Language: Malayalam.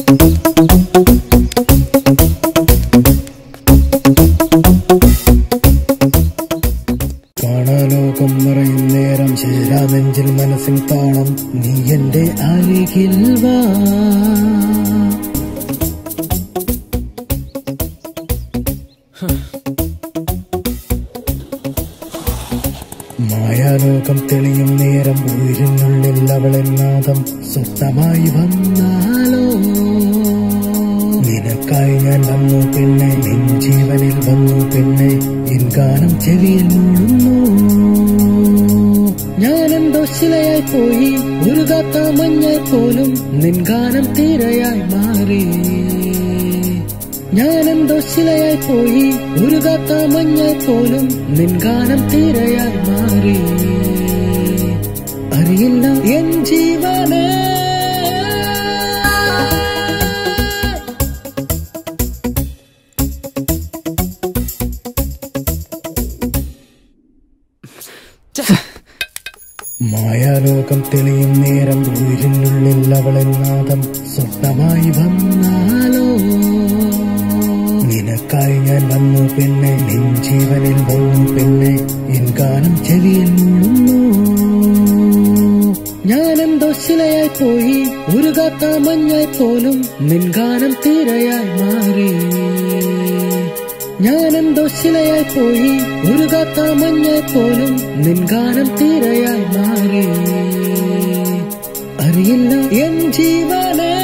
കാണാലോകം നിറയും നേരം ചേരാ നെഞ്ചിൽ മനസ്സിൽ താളം നീ എന്റെ അരികിൽ വാ മായാലോകം തെളിയും നേരം ഉയരിനുള്ളിൽ അവളെ നാദം സ്വപ്നമായി വന്നാലോ നിനക്കായി ഞാൻ വന്നു പിന്നെ നിൻ ജീവനിൽ വന്നു പിന്നെ എൻ ഗാനം ചെവിയിൽ മൂടുന്നു ഞാൻ എന്തോ ശിലയായി പോയി ഉരുകാത്ത മഞ്ഞായി പോലും നിൻ ഗാനം തീരയായി മാറി ഞാൻ എന്തോ ശിലയായി പോയി ഉരുകാത്ത മഞ്ഞായി പോലും നിൻ ഗാനം തീരയായി മാറി അറിയില്ല എൻ ജീവനേ മായാലോകം തെളിയും നേരം ഉയരിനുള്ളിൽ അവളെ നാദം സ്വപ്നമായി വന്നാലോ നിനക്കായി ഞാൻ വന്നു പിന്നെ നിൻ ജീവനിൽ വന്നു പിന്നെ എൻ ഗാനം ചെവിയിൽ മൂളുന്നു ഞാൻ എന്തോ ശിലയായി പോയി ഉരുകാത്ത മഞ്ഞായി പോലും നിൻ ഗാനം തീരയായി മാറി ഞാൻ എന്തോ ശിലയായി പോയി ഉരുകാത്ത മഞ്ഞായി പോലും നിൻ ഗാനം തീരയായി മാറി അറിയില്ല എൻ ജീവനേ